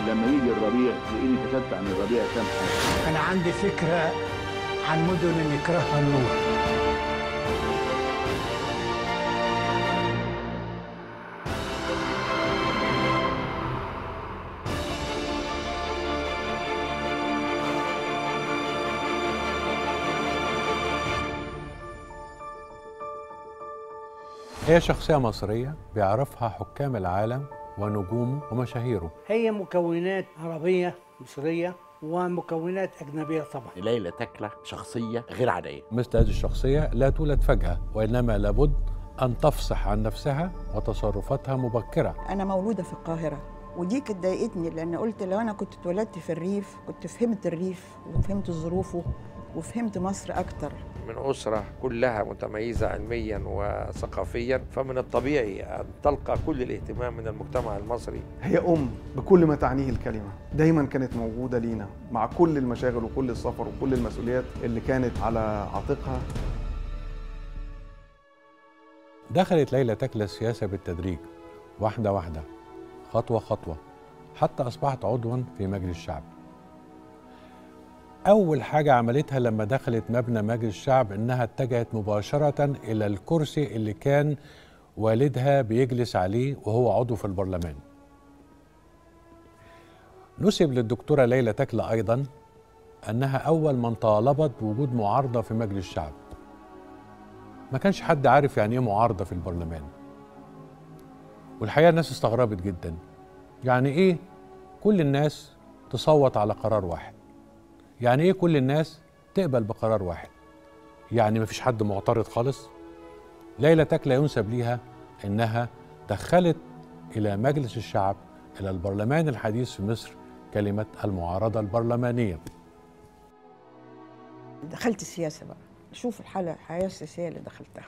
لما يجي الربيع تلاقيني كتبت عن الربيع كام حاجه أنا عندي فكرة عن مدن يكرهها النور هي شخصية مصرية بيعرفها حكام العالم ونجومه ومشاهيره هي مكونات عربية مصرية ومكونات أجنبية طبعا ليلى تكلة شخصية غير عادية مثل هذه الشخصية لا تولد فجأة وإنما لابد أن تفصح عن نفسها وتصرفاتها مبكرة أنا مولودة في القاهرة ودي كانت ضايقتني لأن قلت لو أنا كنت اتولدت في الريف كنت فهمت الريف وفهمت ظروفه وفهمت مصر أكتر من أسرة كلها متميزة علميا وثقافيا فمن الطبيعي أن تلقى كل الاهتمام من المجتمع المصري هي أم بكل ما تعنيه الكلمة دايما كانت موجودة لينا مع كل المشاغل وكل السفر وكل المسؤوليات اللي كانت على عاتقها دخلت ليلى تكلى السياسة بالتدريج واحدة واحدة خطوة خطوة حتى أصبحت عضوا في مجلس الشعب أول حاجة عملتها لما دخلت مبنى مجلس الشعب إنها اتجهت مباشرة إلى الكرسي اللي كان والدها بيجلس عليه وهو عضو في البرلمان نسب للدكتورة ليلى تكلى أيضا أنها أول من طالبت بوجود معارضة في مجلس الشعب ما كانش حد عارف يعني إيه معارضة في البرلمان والحقيقة الناس استغربت جدا يعني إيه كل الناس تصوت على قرار واحد يعني ايه كل الناس تقبل بقرار واحد يعني مفيش حد معترض خالص ليلى تكلى ينسب ليها انها دخلت الى مجلس الشعب الى البرلمان الحديث في مصر كلمه المعارضه البرلمانيه دخلت السياسة بقى شوف الحالة الحياة السياسية اللي دخلتها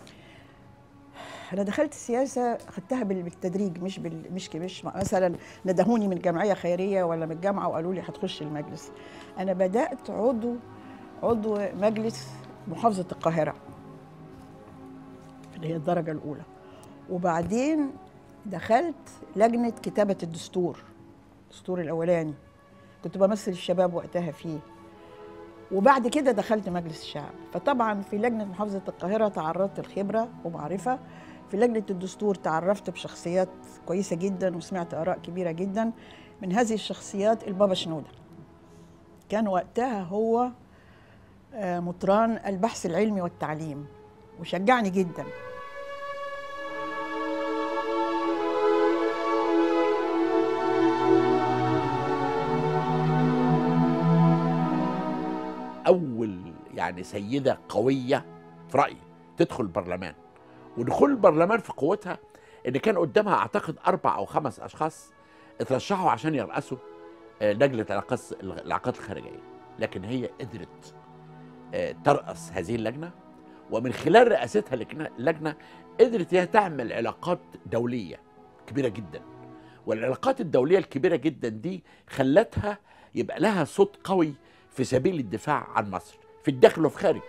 أنا دخلت السياسة خدتها بال- بالتدريج مش بال... مش ك- مش مثلا ندهوني من جمعية خيرية ولا من الجامعة وقالوا لي هتخش المجلس أنا بدأت عضو عضو مجلس محافظة القاهرة اللي هي الدرجة الأولى وبعدين دخلت لجنة كتابة الدستور الدستور الأولاني كنت بمثل الشباب وقتها فيه وبعد كده دخلت مجلس الشعب فطبعا في لجنة محافظة القاهرة تعرضت لخبرة ومعرفة في لجنة الدستور تعرفت بشخصيات كويسة جدا وسمعت آراء كبيرة جدا من هذه الشخصيات البابا شنودة كان وقتها هو آه، مطران البحث العلمي والتعليم وشجعني جدا أول يعني سيدة قوية في رأيي تدخل البرلمان ودخول البرلمان في قوتها إن كان قدامها أعتقد أربع أو خمس أشخاص اترشحوا عشان يرأسوا آه، لجنة العلاقات العلاقات الخارجية لكن هي قدرت آه، ترأس هذه اللجنة ومن خلال رئاستها لجنة- اللجنة قدرت هي تعمل علاقات دولية كبيرة جدا والعلاقات الدولية الكبيرة جدا دي خلتها يبقى لها صوت قوي في سبيل الدفاع عن مصر في الداخل وفي الخارج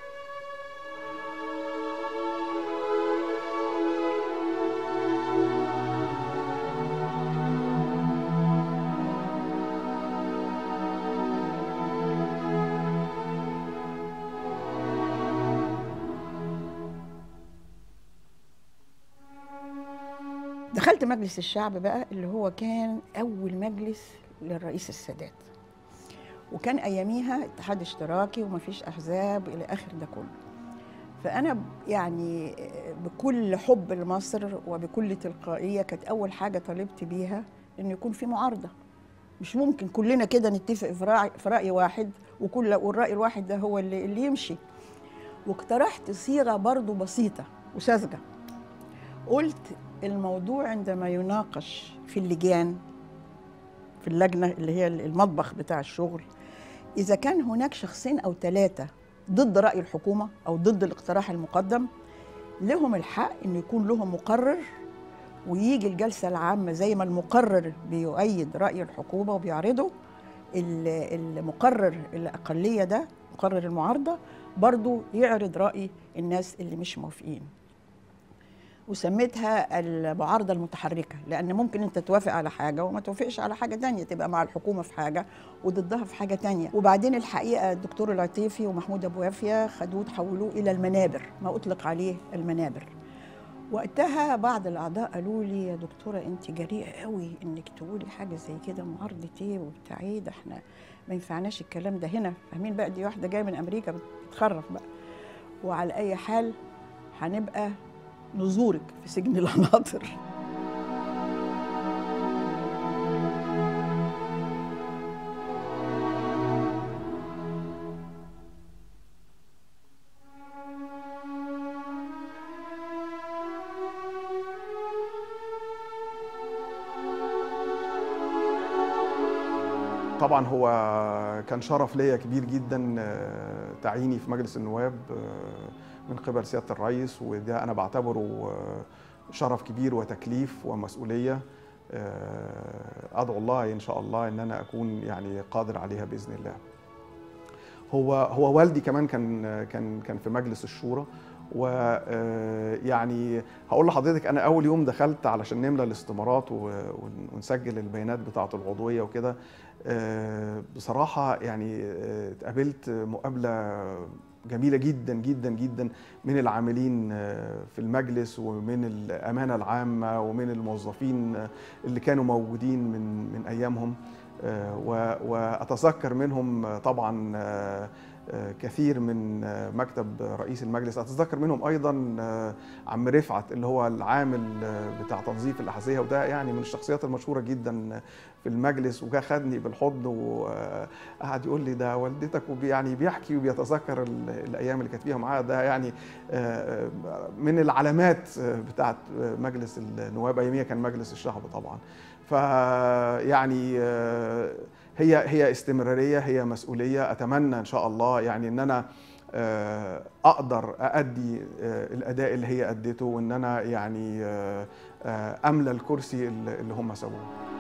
دخلت مجلس الشعب بقى اللي هو كان أول مجلس للرئيس السادات وكان أياميها اتحاد اشتراكي ومفيش أحزاب إلى آخر ده كله فأنا ب- يعني بكل حب لمصر وبكل تلقائية كانت أول حاجة طالبت بيها إن يكون في معارضة مش ممكن كلنا كده نتفق في رأي, في رأي واحد وكل والرأي الواحد ده هو اللي, اللي يمشي واقترحت صيغة برضو بسيطة وساذجة قلت الموضوع عندما يناقش في اللجان في اللجنة اللي هي المطبخ بتاع الشغل إذا كان هناك شخصين أو ثلاثة ضد رأي الحكومة أو ضد الاقتراح المقدم لهم الحق إن يكون لهم مقرر ويجي الجلسة العامة زي ما المقرر بيؤيد رأي الحكومة وبيعرضه ال- المقرر الأقلية ده مقرر المعارضة برضو يعرض رأي الناس اللي مش موافقين وسميتها المعارضة المتحركة لأن ممكن أنت توافق على حاجة وما توافقش على حاجة تانية تبقى مع الحكومة في حاجة وضدها في حاجة تانية وبعدين الحقيقة الدكتور العطيفي ومحمود أبو يافية خدوه تحولوه إلى المنابر ما أطلق عليه المنابر وقتها بعض الأعضاء قالوا لي يا دكتورة أنت جريئة قوي إنك تقولي حاجة زي كده معارضة إيه وبتاع إيه ده إحنا ما ينفعناش الكلام ده هنا فاهمين بقى دي واحدة جاية من أمريكا بتخرف بقى وعلى أي حال هنبقى نزورك في سجن القناطر طبعا هو كان شرف ليا كبير جدا آه، تعييني في مجلس النواب آه، من قبل سياده الرئيس وده انا بعتبره آه، شرف كبير وتكليف ومسؤوليه آه، ادعو الله ان شاء الله ان انا اكون يعني قادر عليها باذن الله. هو هو والدي كمان كان كان كان في مجلس الشورى ويعني هقول لحضرتك انا اول يوم دخلت علشان نملى الاستمارات و- ون- ونسجل البيانات بتاعه العضويه وكده آه، بصراحه يعني آه، اتقابلت مقابله جميله جدا جدا جدا من العاملين آه، في المجلس ومن الامانه العامه ومن الموظفين آه، اللي كانوا موجودين من من ايامهم آه، و- واتذكر منهم آه، طبعا آه، آه، كثير من آه، مكتب رئيس المجلس اتذكر منهم ايضا آه، عم رفعت اللي هو العامل آه، بتاع تنظيف الاحذيه وده يعني من الشخصيات المشهوره جدا في المجلس وجا خدني بالحضن وقعد يقول لي ده والدتك وبي- يعني بيحكي وبيتذكر ال- الايام اللي كانت فيها معاه ده يعني آه، من العلامات آه، بتاعت آه، مجلس النواب اياميها كان مجلس الشعب طبعا فيعني آه، هي هي استمراريه هي مسؤوليه اتمنى ان شاء الله يعني ان انا آه، اقدر اادي آه، الاداء اللي هي اديته وان انا يعني آه، آه، املى الكرسي اللي اللي هم سابوه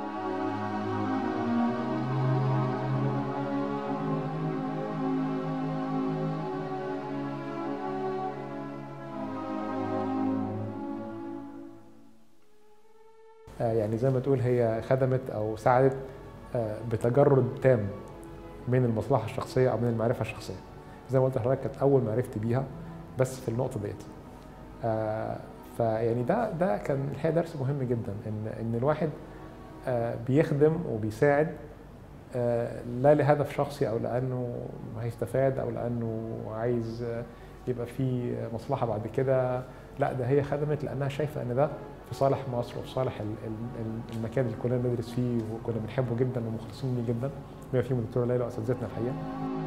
آه، يعني زي ما تقول هي خدمت او ساعدت آه، بتجرد تام من المصلحه الشخصيه او من المعرفه الشخصيه زي ما قلت لحضرتك كانت اول معرفتي بيها بس في النقطه ديت آه، فيعني ده ده كان الحقيقه درس مهم جدا ان ان الواحد آه، بيخدم وبيساعد آه، لا لهدف شخصي او لانه هيستفاد او لانه عايز آه، يبقى في مصلحه بعد كده لا ده هي خدمت لانها شايفه ان ده في صالح مصر وفي صالح ال- ال- ال- المكان اللي كلنا بندرس فيه وكنا بنحبه جدا ومخلصين ليه جدا بما فيهم الدكتوره ليلى واساتذتنا الحقيقه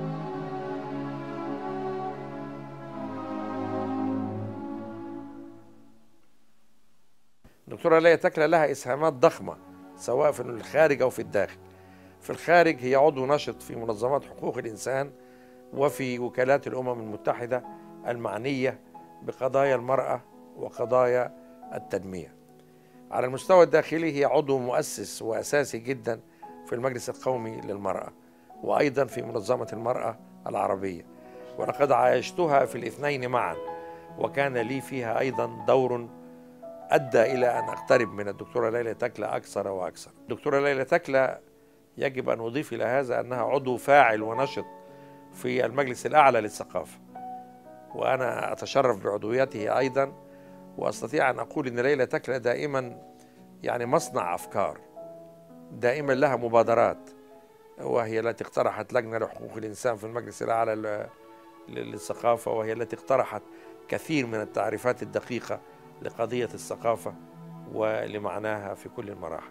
الدكتورة ليلى تكلة لها إسهامات ضخمة سواء في الخارج أو في الداخل في الخارج هي عضو نشط في منظمات حقوق الإنسان وفي وكالات الأمم المتحدة المعنية بقضايا المرأة وقضايا التنمية على المستوى الداخلي هي عضو مؤسس وأساسي جدا في المجلس القومي للمرأة وأيضا في منظمة المرأة العربية ولقد عايشتها في الاثنين معا وكان لي فيها أيضا دور أدى إلى أن أقترب من الدكتورة ليلى تكلة أكثر وأكثر الدكتورة ليلى تكلة يجب أن أضيف إلى هذا أنها عضو فاعل ونشط في المجلس الأعلى للثقافة وأنا أتشرف بعضويته أيضا وأستطيع أن أقول أن ليلى تكلة دائما يعني مصنع أفكار دائما لها مبادرات وهي التي اقترحت لجنة لحقوق الإنسان في المجلس الأعلى ل- للثقافة وهي التي اقترحت كثير من التعريفات الدقيقة لقضية الثقافة ولمعناها في كل المراحل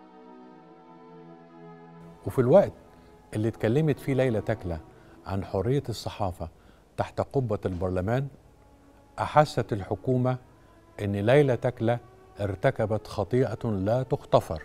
وفي الوقت اللي اتكلمت فيه ليلى تكلة عن حرية الصحافة تحت قبة البرلمان أحست الحكومة أن ليلى تكلة ارتكبت خطيئة لا تغتفر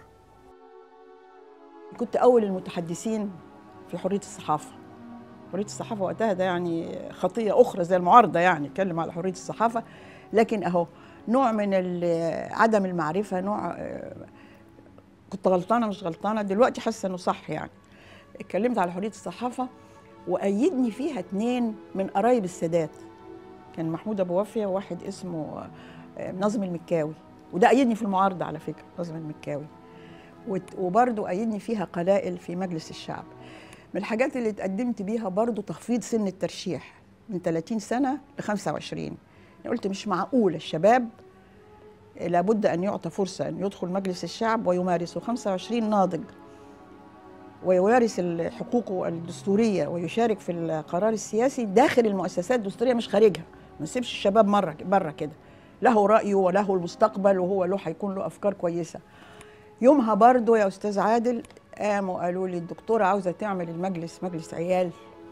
كنت اول المتحدثين في حريه الصحافه حريه الصحافه وقتها ده يعني خطيه اخرى زي المعارضه يعني اتكلم على حريه الصحافه لكن اهو نوع من ال- عدم المعرفه نوع آه، كنت غلطانه مش غلطانه دلوقتي حاسه انه صح يعني اتكلمت على حريه الصحافه وايدني فيها اتنين من قرايب السادات كان محمود ابو وفيه وواحد اسمه آه، ناظم المكاوي وده أيدني في المعارضة على فكرة ناظم المكاوي وت- وبرضه أيدني فيها قلائل في مجلس الشعب من الحاجات اللي اتقدمت بيها برضه تخفيض سن الترشيح من 30 سنة ل 25 قلت مش معقول الشباب لابد أن يعطى فرصة أن يدخل مجلس الشعب ويمارسه 25 ناضج ويمارس حقوقه الدستورية ويشارك في القرار السياسي داخل المؤسسات الدستورية مش خارجها ما نسيبش الشباب مرة بره كده له رأيه وله المستقبل وهو له هيكون له أفكار كويسة يومها برضو يا أستاذ عادل قاموا قالوا لي الدكتورة عاوزة تعمل المجلس مجلس عيال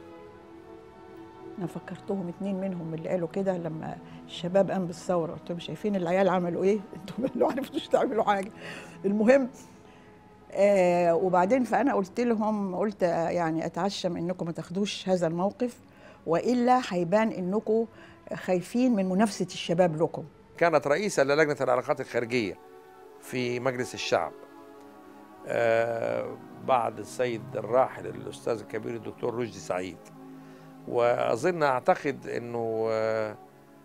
أنا فكرتهم اتنين منهم اللي قالوا كده لما الشباب قام بالثورة قلت لهم شايفين العيال عملوا إيه؟ أنتم اللي عرفتوش تعملوا حاجة المهم آه وبعدين فأنا قلت لهم قلت آه، يعني أتعشم إنكم ما تاخدوش هذا الموقف وإلا هيبان إنكم خايفين من منافسة الشباب لكم كانت رئيسة للجنة العلاقات الخارجية في مجلس الشعب آه، بعد السيد الراحل الأستاذ الكبير الدكتور رشدي سعيد وأظن أعتقد أنه آه،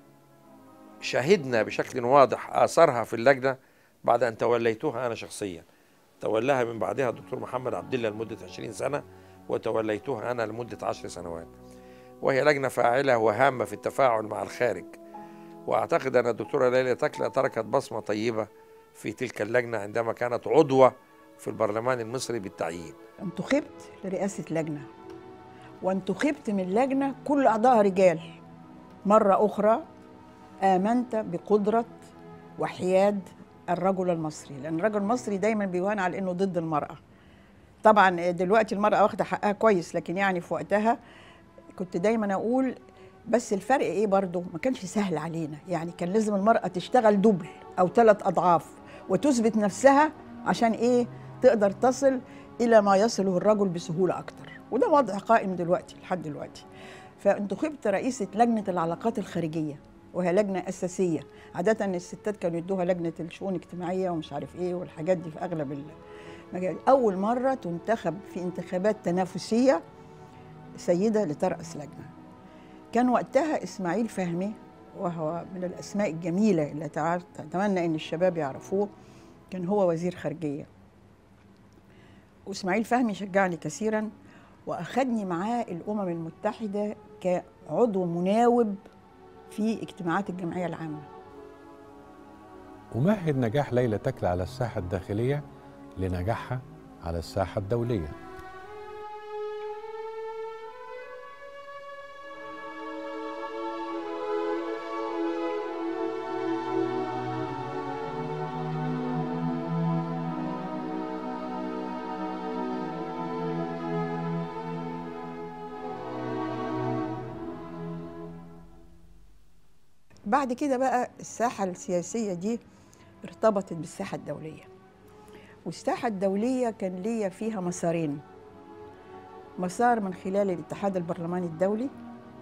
شهدنا بشكل واضح آثارها في اللجنة بعد أن توليتها أنا شخصيا تولاها من بعدها الدكتور محمد عبد الله لمدة 20 سنة وتوليتها أنا لمدة 10 سنوات وهي لجنة فاعلة وهامة في التفاعل مع الخارج واعتقد ان الدكتوره ليلى تكله تركت بصمه طيبه في تلك اللجنه عندما كانت عضوه في البرلمان المصري بالتعيين انتخبت لرئاسة لجنة وانتخبت من لجنة كل أعضائها رجال مرة أخرى آمنت بقدرة وحياد الرجل المصري لأن الرجل المصري دايما بيوان على أنه ضد المرأة طبعا دلوقتي المرأة واخدة حقها كويس لكن يعني في وقتها كنت دايما أقول بس الفرق ايه برضه ما كانش سهل علينا يعني كان لازم المرأة تشتغل دبل أو ثلاث أضعاف وتثبت نفسها عشان ايه تقدر تصل إلى ما يصله الرجل بسهولة أكتر وده وضع قائم دلوقتي لحد دلوقتي فانتخبت رئيسة لجنة العلاقات الخارجية وهي لجنة أساسية عادة الستات كانوا يدوها لجنة الشؤون الاجتماعية ومش عارف إيه والحاجات دي في أغلب المجال أول مرة تنتخب في انتخابات تنافسية سيدة لترأس لجنة كان وقتها إسماعيل فهمي وهو من الأسماء الجميلة اللي تع- أتمنى إن الشباب يعرفوه كان هو وزير خارجية وإسماعيل فهمي شجعني كثيرا وأخذني معاه الأمم المتحدة كعضو مناوب في اجتماعات الجمعية العامة ومهد نجاح ليلى تكل على الساحة الداخلية لنجاحها على الساحة الدولية بعد كده بقى الساحة السياسية دي ارتبطت بالساحة الدولية والساحة الدولية كان ليا فيها مسارين مسار من خلال الاتحاد البرلماني الدولي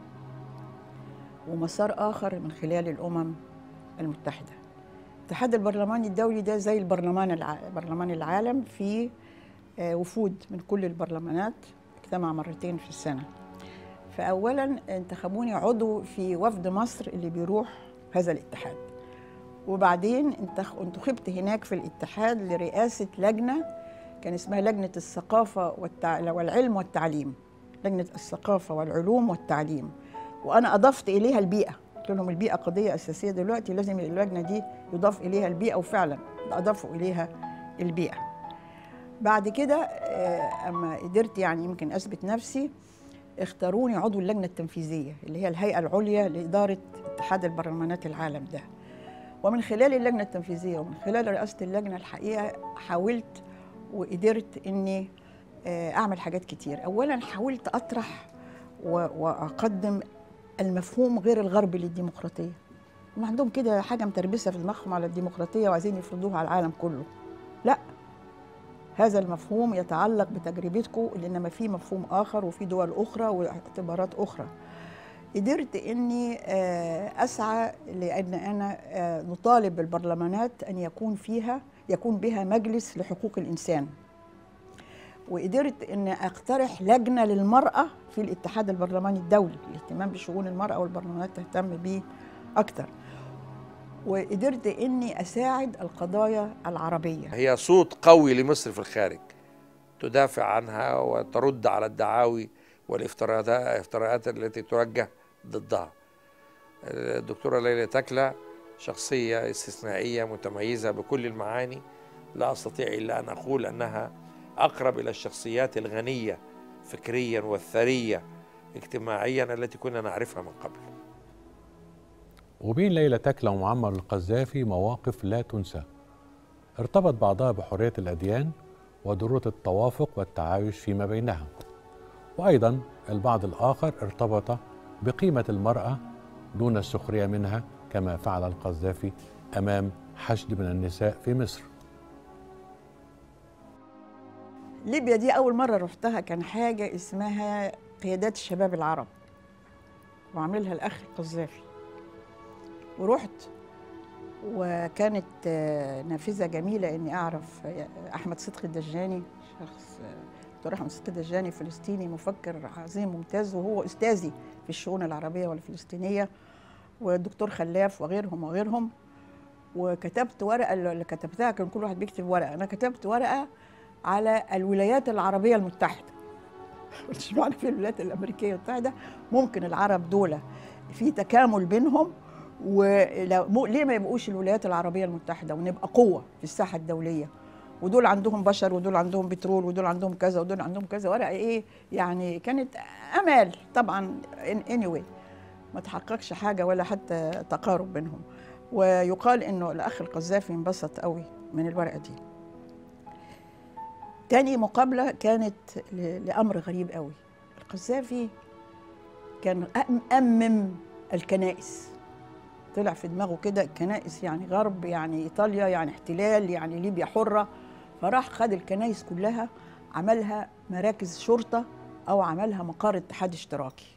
ومسار آخر من خلال الأمم المتحدة الاتحاد البرلماني الدولي ده زي البرلمان الع... برلمان العالم في آه، وفود من كل البرلمانات اجتمع مرتين في السنة فأولا انتخبوني عضو في وفد مصر اللي بيروح هذا الاتحاد وبعدين انتخ- انتخبت هناك في الاتحاد لرئاسة لجنة كان اسمها لجنة الثقافة والتع... والعلم والتعليم لجنة الثقافة والعلوم والتعليم وأنا أضفت إليها البيئة قلت لهم البيئة قضية أساسية دلوقتي لازم اللجنة دي يضاف إليها البيئة وفعلا أضافوا إليها البيئة بعد كده آه، أما قدرت يعني يمكن أثبت نفسي اختاروني عضو اللجنة التنفيذية اللي هي الهيئة العليا لإدارة اتحاد البرلمانات العالم ده ومن خلال اللجنة التنفيذية ومن خلال رئاسة اللجنة الحقيقة حاولت وقدرت إني آه، أعمل حاجات كتير أولا حاولت أطرح و- وأقدم المفهوم غير الغربي للديمقراطية هم عندهم كده حاجة متربسة في دماغهم على الديمقراطية وعايزين يفرضوها على العالم كله لا هذا المفهوم يتعلق بتجربتكم لأنما في مفهوم آخر وفي دول أخرى واعتبارات أخرى قدرت اني آه، اسعى لان انا آه، نطالب بالبرلمانات ان يكون فيها يكون بها مجلس لحقوق الانسان وقدرت ان اقترح لجنه للمراه في الاتحاد البرلماني الدولي الاهتمام بشؤون المراه والبرلمانات تهتم بيه اكتر وقدرت اني اساعد القضايا العربيه هي صوت قوي لمصر في الخارج تدافع عنها وترد على الدعاوي والافتراءات الافتراءات التي توجه ضدها الدكتورة ليلى تكلة شخصية استثنائية متميزة بكل المعاني لا أستطيع إلا أن أقول أنها أقرب إلى الشخصيات الغنية فكريا والثرية اجتماعيا التي كنا نعرفها من قبل وبين ليلى تكلة ومعمر القذافي مواقف لا تنسى ارتبط بعضها بحرية الأديان وضرورة التوافق والتعايش فيما بينها وأيضا البعض الآخر ارتبط بقيمة المرأة دون السخرية منها كما فعل القذافي أمام حشد من النساء في مصر ليبيا دي اول مره رحتها كان حاجه اسمها قيادات الشباب العرب وعاملها الاخ القذافي ورحت وكانت آه، نافذه جميله اني اعرف آه، احمد صدقي الدجاني شخص آه، دكتور احمد صدقي الدجاني فلسطيني مفكر عظيم ممتاز وهو استاذي في الشؤون العربيه والفلسطينيه والدكتور خلاف وغيرهم وغيرهم وكتبت ورقه اللي كتبتها كان كل واحد بيكتب ورقه انا كتبت ورقه على الولايات العربيه المتحده مش معنى في الولايات الامريكيه المتحده ممكن العرب دول في تكامل بينهم ولو مو- ليه ما يبقوش الولايات العربيه المتحده ونبقى قوه في الساحه الدوليه ودول عندهم بشر ودول عندهم بترول ودول عندهم كذا ودول عندهم كذا ورقه ايه يعني كانت امال طبعا anyway ما تحققش حاجه ولا حتى تقارب بينهم ويقال انه الاخ القذافي انبسط قوي من الورقه دي تاني مقابله كانت ل- لامر غريب قوي القذافي كان مأمم الكنائس طلع في دماغه كده الكنائس يعني غرب يعني ايطاليا يعني احتلال يعني ليبيا حره فراح خد الكنائس كلها عملها مراكز شرطه او عملها مقر اتحاد اشتراكي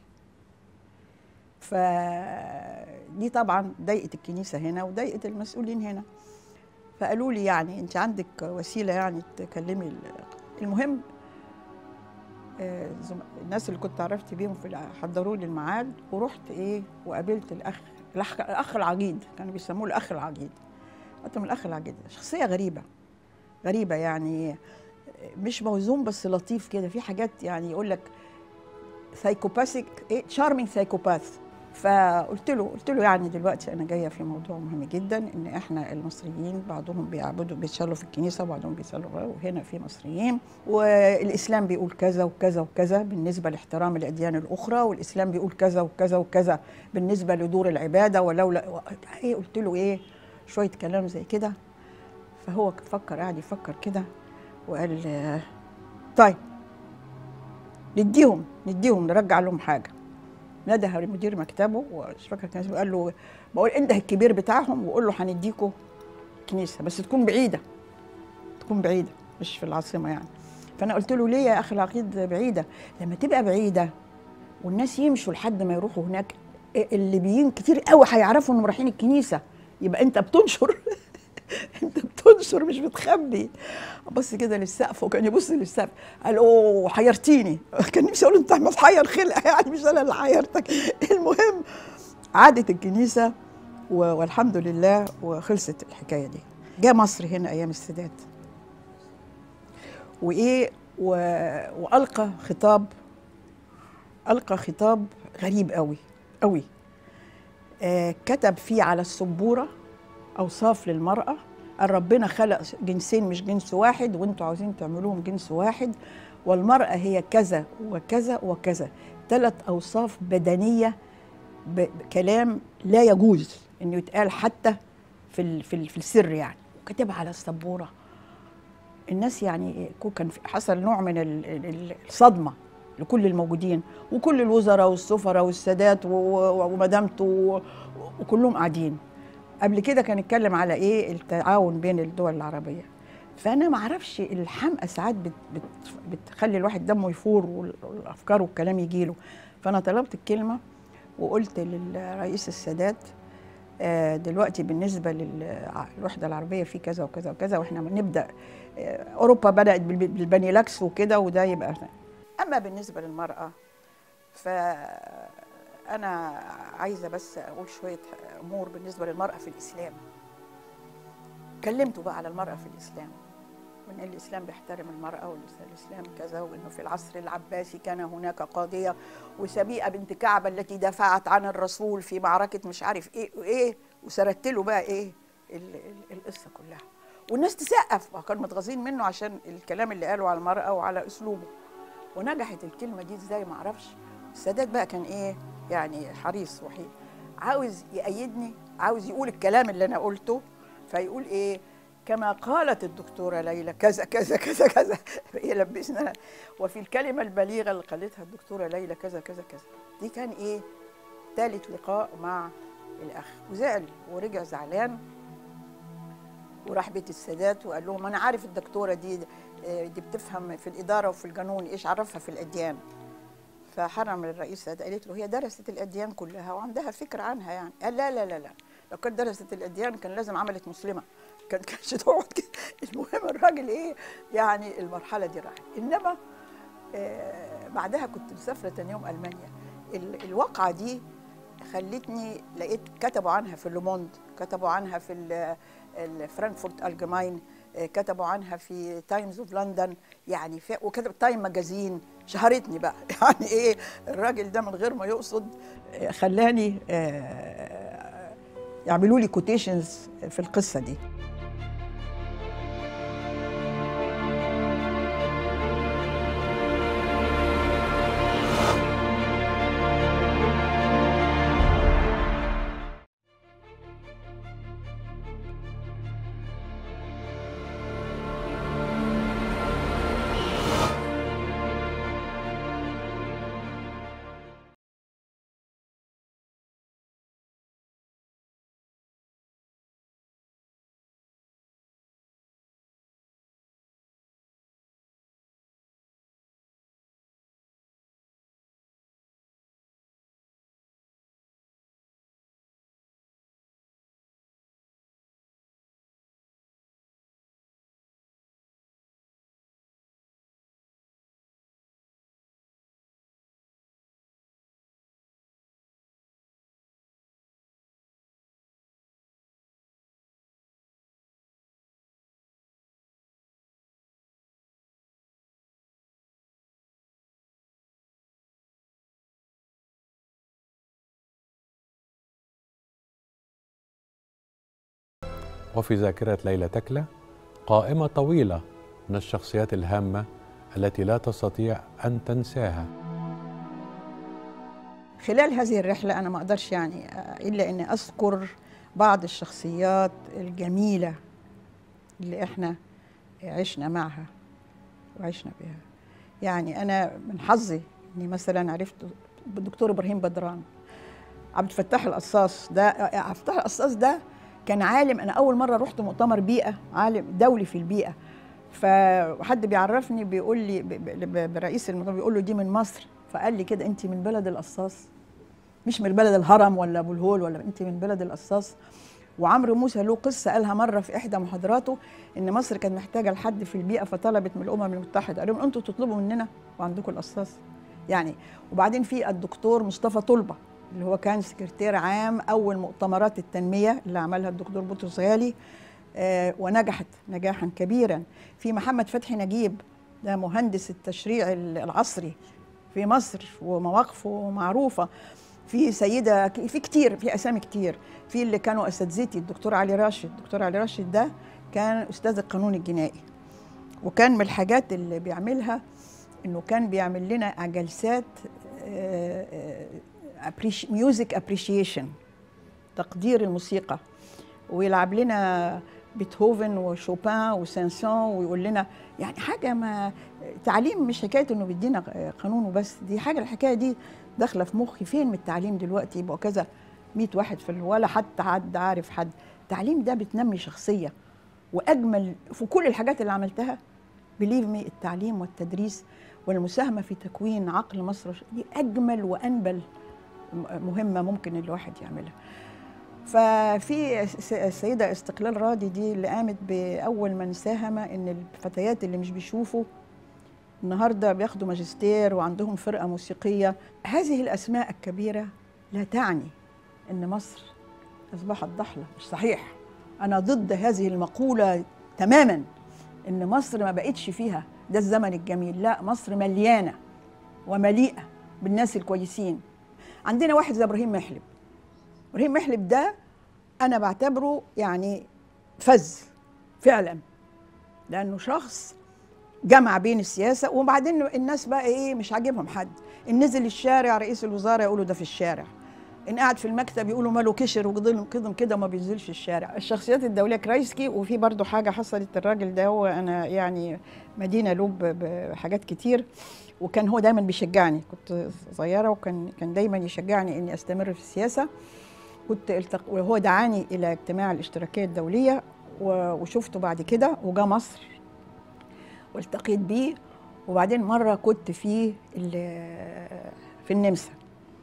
فدي طبعا ضايقت الكنيسه هنا وضايقت المسؤولين هنا فقالوا لي يعني انت عندك وسيله يعني تكلمي ال- المهم آه، زم- الناس اللي كنت عرفت بيهم في الع- حضروا لي الميعاد ورحت ايه وقابلت الاخ الاخ, الأخ العقيد كانوا بيسموه الاخ العقيد قلت لهم الاخ العقيد شخصيه غريبه غريبه يعني مش موزون بس لطيف كده في حاجات يعني يقول لك سايكوباثيك ايه تشارمينج سايكوباث فقلت له قلت له يعني دلوقتي انا جايه في موضوع مهم جدا ان احنا المصريين بعضهم بيعبدوا بيصلوا في الكنيسه وبعضهم بيصلوا وهنا في مصريين والاسلام بيقول كذا وكذا وكذا بالنسبه لاحترام الاديان الاخرى والاسلام بيقول كذا وكذا وكذا بالنسبه لدور العباده ولولا ايه قلت له ايه شويه كلام زي كده فهو فكر قاعد يفكر كده وقال آه، طيب نديهم نديهم نرجع لهم حاجه نده مدير مكتبه ومش فاكر كان اسمه قال له بقول انده الكبير بتاعهم وقول له هنديكوا كنيسه بس تكون بعيده تكون بعيده مش في العاصمه يعني فانا قلت له ليه يا اخي العقيد بعيده لما تبقى بعيده والناس يمشوا لحد ما يروحوا هناك الليبيين كتير قوي هيعرفوا انهم رايحين الكنيسه يبقى انت بتنشر انت بتنشر مش بتخبي بص كده للسقف وكان يبص للسقف قال اوه حيرتيني كان نفسي اقول له انت محير خلقه يعني مش انا اللي حيرتك المهم عادت الكنيسه و- والحمد لله وخلصت الحكايه دي جاء مصر هنا ايام السادات وايه و... والقى خطاب القى خطاب غريب قوي قوي آه كتب فيه على السبوره اوصاف للمراه قال ربنا خلق جنسين مش جنس واحد وانتوا عاوزين تعملوهم جنس واحد والمراه هي كذا وكذا وكذا ثلاث اوصاف بدنيه ب- بكلام لا يجوز انه يتقال حتى في ال- في ال- في السر يعني وكتبها على السبوره الناس يعني كو- كان في- حصل نوع من ال- ال- الصدمه لكل الموجودين وكل الوزراء والسفراء والسادات و- و- ومدامته و- وكلهم قاعدين قبل كده كان يتكلم على ايه التعاون بين الدول العربيه فانا ما اعرفش الحمقى ساعات بت بت بتخلي الواحد دمه يفور وال- والافكار والكلام يجي له فانا طلبت الكلمه وقلت للرئيس السادات آه، دلوقتي بالنسبه للوحده العربيه في كذا وكذا وكذا واحنا نبدا آه، اوروبا بدات بالب- بالبنيلاكس وكده وده يبقى اما بالنسبه للمراه ف انا عايزه بس اقول شويه امور بالنسبه للمراه في الاسلام كلمته بقى على المراه في الاسلام وان الاسلام بيحترم المراه والاسلام كذا وانه في العصر العباسي كان هناك قاضيه وسبيئه بنت كعب التي دافعت عن الرسول في معركه مش عارف ايه وايه وسردت له بقى ايه ال- ال- القصه كلها والناس تسقف ما كانوا متغاظين منه عشان الكلام اللي قاله على المراه وعلى اسلوبه ونجحت الكلمه دي ازاي ما اعرفش السادات بقى كان ايه يعني حريص وحيد عاوز يأيدني عاوز يقول الكلام اللي انا قلته فيقول ايه كما قالت الدكتورة ليلى كذا كذا كذا كذا هي لبسنا وفي الكلمة البليغة اللي قالتها الدكتورة ليلى كذا كذا كذا دي كان ايه ثالث لقاء مع الأخ وزعل ورجع زعلان وراح بيت السادات وقال لهم أنا عارف الدكتورة دي دي بتفهم في الإدارة وفي القانون إيش عرفها في الأديان فحرم الرئيس السادات قالت له هي درست الأديان كلها وعندها فكرة عنها يعني قال لا لا لا لا لو كانت درست الأديان كان لازم عملت مسلمة كان كانش تقعد كده المهم الراجل ايه يعني المرحله دي راحت انما آه بعدها كنت مسافره تاني يوم المانيا ال- الواقعه دي خلتني لقيت كتبوا عنها في لوموند كتبوا عنها في ال- الفرانكفورت الجماين آه، كتبوا عنها في تايمز اوف لندن يعني في وكتب تايم ماجازين شهرتني بقى يعني ايه الراجل ده من غير ما يقصد آه، خلاني آه، يعملوا لي كوتيشنز في القصه دي وفي ذاكرة ليلى تكلة قائمة طويلة من الشخصيات الهامة التي لا تستطيع أن تنساها خلال هذه الرحلة أنا ما أقدرش يعني آه، إلا إني أذكر بعض الشخصيات الجميلة اللي إحنا عشنا معها وعشنا بها يعني أنا من حظي إني مثلا عرفت بالدكتور إبراهيم بدران عبد الفتاح القصاص ده آه، عبد الفتاح القصاص ده كان عالم أنا أول مرة رحت مؤتمر بيئة عالم دولي في البيئة فحد بيعرفني بيقول لي ب- ب- برئيس المؤتمر بيقول له دي من مصر فقال لي كده انت من بلد القصاص مش من بلد الهرم ولا ابو الهول ولا انت من بلد القصاص وعمرو موسى له قصه قالها مره في احدى محاضراته ان مصر كانت محتاجه لحد في البيئه فطلبت من الامم المتحده قال لهم انتوا تطلبوا مننا وعندكم القصاص يعني وبعدين في الدكتور مصطفى طلبه اللي هو كان سكرتير عام اول مؤتمرات التنميه اللي عملها الدكتور بطرس غالي آه، ونجحت نجاحا كبيرا في محمد فتحي نجيب ده مهندس التشريع العصري في مصر ومواقفه معروفه في سيده في كتير في اسامي كتير في اللي كانوا اساتذتي الدكتور علي راشد الدكتور علي راشد ده كان استاذ القانون الجنائي وكان من الحاجات اللي بيعملها انه كان بيعمل لنا جلسات ميوزك ابريشيشن تقدير الموسيقى ويلعب لنا بيتهوفن وشوبان وسانسون ويقول لنا يعني حاجه ما تعليم مش حكايه انه بيدينا قانون وبس دي حاجه الحكايه دي داخله في مخي فين من التعليم دلوقتي يبقى كذا 100 واحد في ال- ولا حتى حد عارف حد التعليم ده بتنمي شخصيه واجمل في كل الحاجات اللي عملتها بليف مي التعليم والتدريس والمساهمه في تكوين عقل مصر دي اجمل وانبل م- مهمه ممكن الواحد يعملها ففي س- السيده استقلال راضي دي اللي قامت باول من ساهم ان الفتيات اللي مش بيشوفوا النهارده بياخدوا ماجستير وعندهم فرقه موسيقيه هذه الاسماء الكبيره لا تعني ان مصر اصبحت ضحله مش صحيح انا ضد هذه المقوله تماما ان مصر ما بقتش فيها ده الزمن الجميل لا مصر مليانه ومليئه بالناس الكويسين عندنا واحد زي ابراهيم محلب ابراهيم محلب ده انا بعتبره يعني فز فعلا لانه شخص جمع بين السياسه وبعدين الناس بقى ايه مش عاجبهم حد ان نزل الشارع رئيس الوزراء يقولوا ده في الشارع ان قاعد في المكتب يقولوا ماله كشر وكده كده كده ما بينزلش الشارع الشخصيات الدوليه كرايسكي وفي برضه حاجه حصلت الراجل ده هو انا يعني مدينه له ب- بحاجات كتير وكان هو دايما بيشجعني كنت صغيره وكان كان دايما يشجعني اني استمر في السياسه كنت التق... وهو دعاني الى اجتماع الاشتراكيه الدوليه و- وشفته بعد كده وجا مصر والتقيت بيه وبعدين مره كنت في ال- في النمسا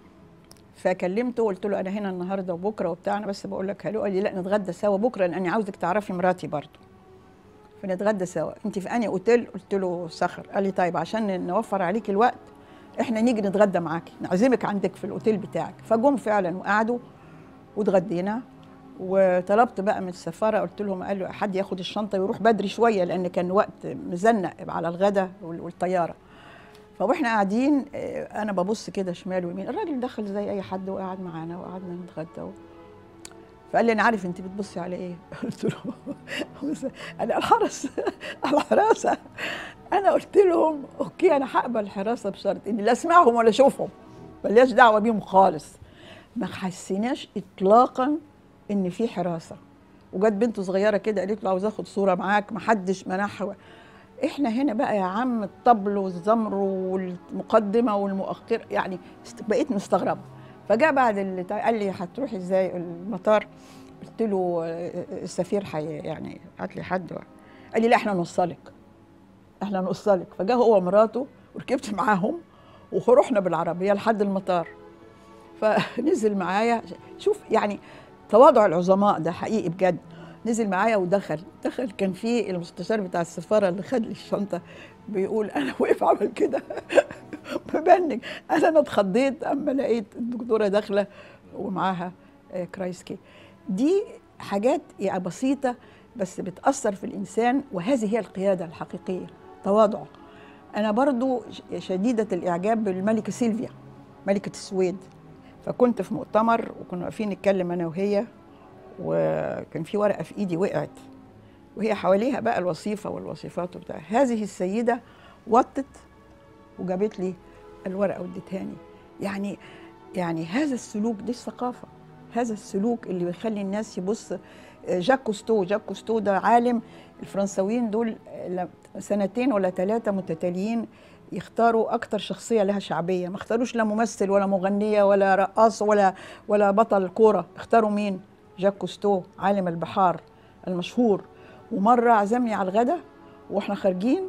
فكلمته وقلت له انا هنا النهارده وبكره وبتاع انا بس بقول لك هلو قال لي لا نتغدى سوا بكره لاني عاوزك تعرفي مراتي برضه فنتغدى سوا انت في انهي اوتيل قلت له صخر قال لي طيب عشان نوفر عليك الوقت احنا نيجي نتغدى معاكي نعزمك عندك في الاوتيل بتاعك فجم فعلا وقعدوا واتغدينا وطلبت بقى من السفاره قلت لهم قال له حد ياخد الشنطه ويروح بدري شويه لان كان وقت مزنق على الغدا وال- والطياره فواحنا قاعدين آه، انا ببص كده شمال ويمين الراجل دخل زي اي حد وقعد معانا وقعدنا نتغدى و... فقال لي انا عارف انت بتبصي على ايه قلت له انا الحرس الحراسه انا قلت لهم اوكي انا هقبل الحراسه بشرط اني لا اسمعهم ولا اشوفهم ملياش دعوه بيهم خالص ما حسيناش اطلاقا ان في حراسه وجت بنت صغيره كده قالت له عاوز اخد صوره معاك ما حدش منعها احنا هنا بقى يا عم الطبل والزمر والمقدمه والمؤخر يعني است- بقيت مستغربه فجاء بعد اللي تع- قال لي هتروحي ازاي المطار قلت له آه، السفير حي يعني هات لي حد قال لي لا احنا نوصلك احنا نوصلك فجاء هو ومراته وركبت معاهم ورحنا بالعربيه لحد المطار فنزل معايا شوف يعني تواضع العظماء ده حقيقي بجد نزل معايا ودخل دخل كان في المستشار بتاع السفاره اللي خد لي الشنطه بيقول انا وقف عمل كده مبنج انا انا اتخضيت اما لقيت الدكتوره داخله ومعاها آه، كرايسكي دي حاجات يعني بسيطه بس بتاثر في الانسان وهذه هي القياده الحقيقيه تواضع انا برضو ش- شديده الاعجاب بالملكه سيلفيا ملكه السويد فكنت في مؤتمر وكنا واقفين نتكلم انا وهي وكان في ورقه في ايدي وقعت وهي حواليها بقى الوظيفه والوصفات وبتاع هذه السيده وطت وجابت لي الورقه وادتهاني يعني يعني هذا السلوك دي الثقافه هذا السلوك اللي بيخلي الناس يبص جاك كوستو جاك كوستو ده عالم الفرنساويين دول ل- سنتين ولا ثلاثه متتاليين يختاروا اكتر شخصيه لها شعبيه ما اختاروش لا ممثل ولا مغنيه ولا رقاص ولا ولا بطل كوره اختاروا مين جاك كوستو عالم البحار المشهور ومره عزمني على الغدا واحنا خارجين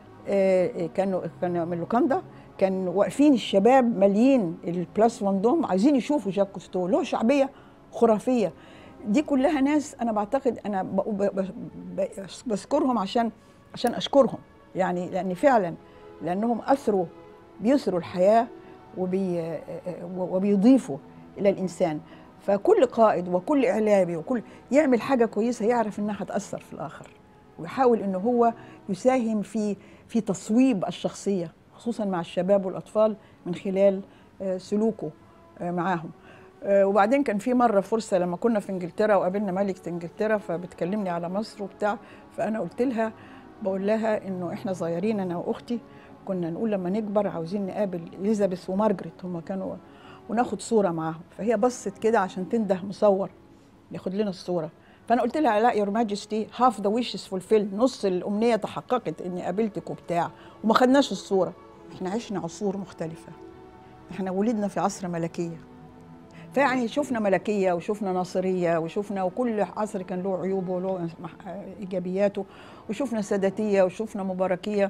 آه، كانوا كانوا من لوكاندا كان واقفين الشباب ماليين البلاس فاندوم عايزين يشوفوا جاك كوستو له شعبيه خرافيه دي كلها ناس انا بعتقد انا ب- ب- ب- ب- بذكرهم عشان عشان اشكرهم يعني لان فعلا لانهم اثروا بيثروا الحياه وبي وبيضيفوا الى الانسان فكل قائد وكل اعلامي وكل يعمل حاجه كويسه يعرف انها هتاثر في الاخر ويحاول ان هو يساهم في في تصويب الشخصيه خصوصا مع الشباب والاطفال من خلال آه، سلوكه آه، معاهم آه، وبعدين كان في مره فرصه لما كنا في انجلترا وقابلنا ملكه انجلترا فبتكلمني على مصر وبتاع فانا قلت لها بقول لها انه احنا صغيرين انا واختي كنا نقول لما نكبر عاوزين نقابل اليزابيث ومارجريت هم كانوا وناخد صوره معاهم فهي بصت كده عشان تنده مصور ياخد لنا الصوره فانا قلت لها لا يور ماجستي هاف ذا ويشز فولفيلد نص الامنيه تحققت اني قابلتك وبتاع وما خدناش الصوره احنا عشنا عصور مختلفه احنا ولدنا في عصر ملكيه فيعني شفنا ملكيه وشفنا ناصريه وشفنا وكل عصر كان له عيوبه وله مح- ايجابياته وشفنا ساداتيه وشفنا مباركيه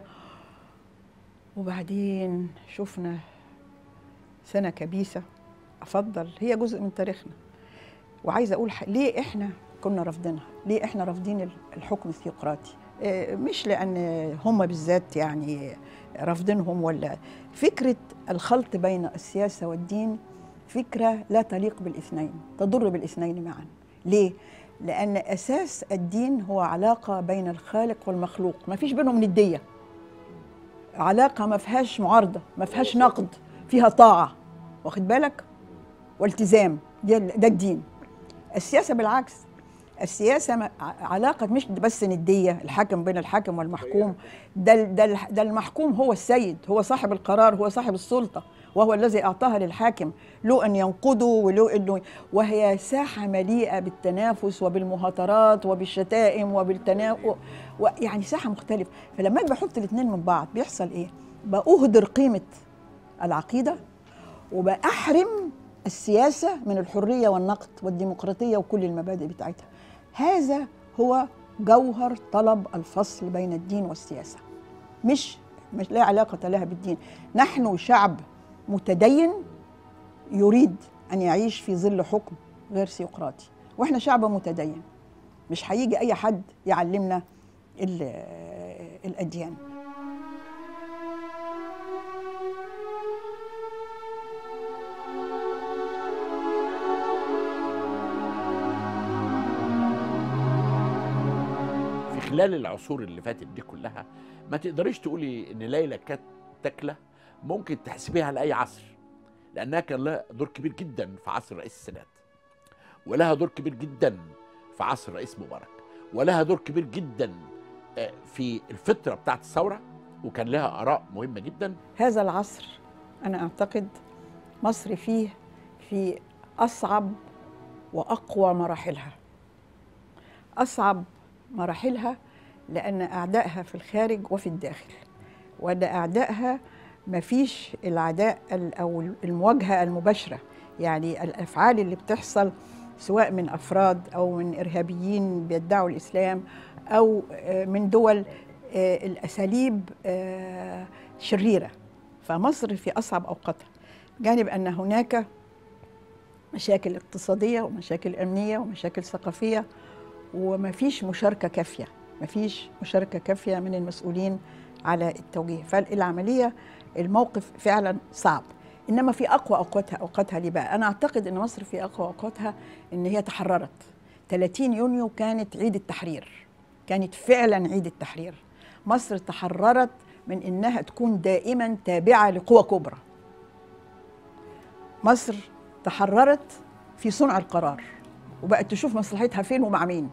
وبعدين شفنا سنه كبيسه افضل هي جزء من تاريخنا وعايزه اقول ح- ليه احنا كنا رافضينها ليه احنا رافضين ال- الحكم الثيوقراطي آه، مش لان هم بالذات يعني رافضينهم ولا فكره الخلط بين السياسه والدين فكرة لا تليق بالاثنين تضر بالاثنين معا ليه؟ لأن أساس الدين هو علاقة بين الخالق والمخلوق ما فيش بينهم ندية علاقة ما فيهاش معارضة ما فيهاش نقد فيها طاعة واخد بالك والتزام ده, ده الدين السياسة بالعكس السياسة ما- ع- علاقة مش بس ندية الحاكم بين الحاكم والمحكوم ده ال- ده ال- ده المحكوم هو السيد هو صاحب القرار هو صاحب السلطة وهو الذي أعطاها للحاكم له أن ينقضه وله أنه وهي ساحة مليئة بالتنافس وبالمهاترات وبالشتائم وبالتنا يعني ساحة مختلفة فلما أجي بحط الاثنين من بعض بيحصل إيه؟ بأهدر قيمة العقيدة وبأحرم السياسة من الحرية والنقد والديمقراطية وكل المبادئ بتاعتها هذا هو جوهر طلب الفصل بين الدين والسياسة مش مش لا علاقة لها بالدين نحن شعب متدين يريد أن يعيش في ظل حكم غير سيقراطي وإحنا شعب متدين مش هيجي أي حد يعلمنا ال- الأديان في خلال العصور اللي فاتت دي كلها ما تقدريش تقولي ان ليلى كانت تكله ممكن تحسبيها لاي عصر لانها كان لها دور كبير جدا في عصر رئيس السادات ولها دور كبير جدا في عصر الرئيس مبارك ولها دور كبير جدا آه، في الفتره بتاعت الثوره وكان لها اراء مهمه جدا هذا العصر أنا أعتقد مصر فيه في أصعب وأقوى مراحلها أصعب مراحلها لأن أعدائها في الخارج وفي الداخل وأن أعدائها ما فيش العداء ال- أو المواجهة المباشرة يعني الأفعال اللي بتحصل سواء من أفراد أو من إرهابيين بيدعوا الإسلام أو آه، من دول آه، الأساليب آه، شريرة فمصر في أصعب أوقاتها جانب أن هناك مشاكل اقتصادية ومشاكل أمنية ومشاكل ثقافية وما فيش مشاركة كافية ما فيش مشاركة كافية من المسؤولين على التوجيه فالعملية الموقف فعلا صعب إنما في أقوى أوقاتها أوقاتها ليه بقى أنا أعتقد أن مصر في أقوى أوقاتها أن هي تحررت 30 يونيو كانت عيد التحرير كانت فعلا عيد التحرير مصر تحررت من انها تكون دائما تابعه لقوى كبرى مصر تحررت في صنع القرار وبقت تشوف مصلحتها فين ومع مين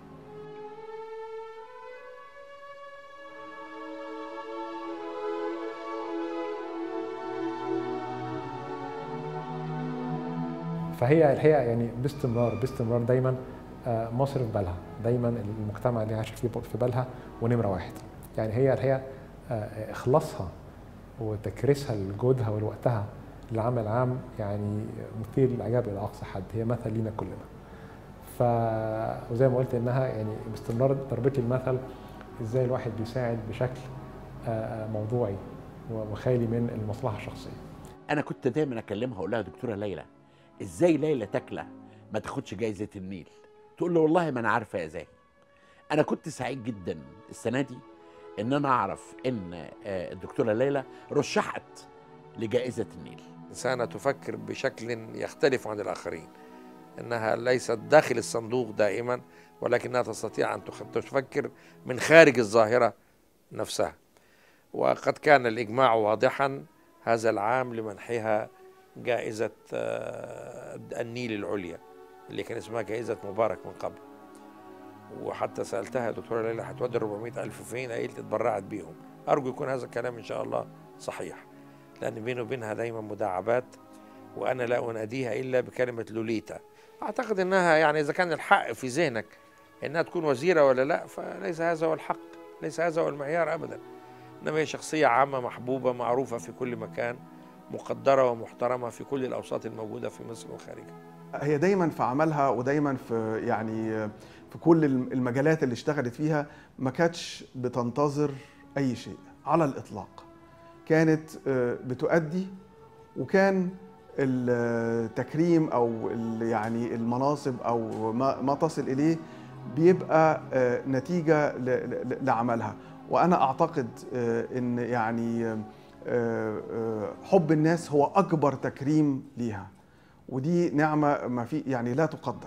فهي الحقيقه يعني باستمرار باستمرار دايما آه، مصر في بالها دايما المجتمع اللي عايشه فيه في بالها ونمره واحد يعني هي الحقيقه آه، اخلاصها وتكريسها لجهدها ولوقتها لعمل عام يعني مثير للاعجاب الى اقصى حد هي مثل لينا كلنا ف وزي ما قلت انها يعني باستمرار ضربت لي المثل ازاي الواحد بيساعد بشكل آه، موضوعي وخالي من المصلحه الشخصيه انا كنت دايما اكلمها اقول لها دكتوره ليلى ازاي ليلى تكله ما تاخدش جايزه النيل تقول له والله ما انا عارفه يا زاهي انا كنت سعيد جدا السنه دي ان انا اعرف ان آه، الدكتوره ليلى رشحت لجائزه النيل إنسانة تفكر بشكل يختلف عن الآخرين إنها ليست داخل الصندوق دائما ولكنها تستطيع أن تخ- تفكر من خارج الظاهرة نفسها وقد كان الإجماع واضحا هذا العام لمنحها جائزة آه، النيل العليا اللي كان اسمها جائزة مبارك من قبل وحتى سألتها يا دكتورة ليلى هتودي 400 ألف فين قالت اتبرعت بيهم أرجو يكون هذا الكلام إن شاء الله صحيح لأن بيني وبينها دايما مداعبات وأنا لا أناديها إلا بكلمة لوليتا أعتقد أنها يعني إذا كان الحق في ذهنك أنها تكون وزيرة ولا لا فليس هذا هو الحق ليس هذا هو المعيار أبدا إنما هي شخصية عامة محبوبة معروفة في كل مكان مقدرة ومحترمة في كل الأوساط الموجودة في مصر وخارجها هي دايما في عملها ودايما في يعني في كل المجالات اللي اشتغلت فيها ما كانتش بتنتظر اي شيء على الاطلاق كانت آه، بتؤدي وكان التكريم او ال- يعني المناصب او ما ما تصل اليه بيبقى آه، نتيجه ل- ل- لعملها وانا اعتقد آه، ان يعني آه، آه، حب الناس هو اكبر تكريم ليها ودي نعمه ما في يعني لا تقدر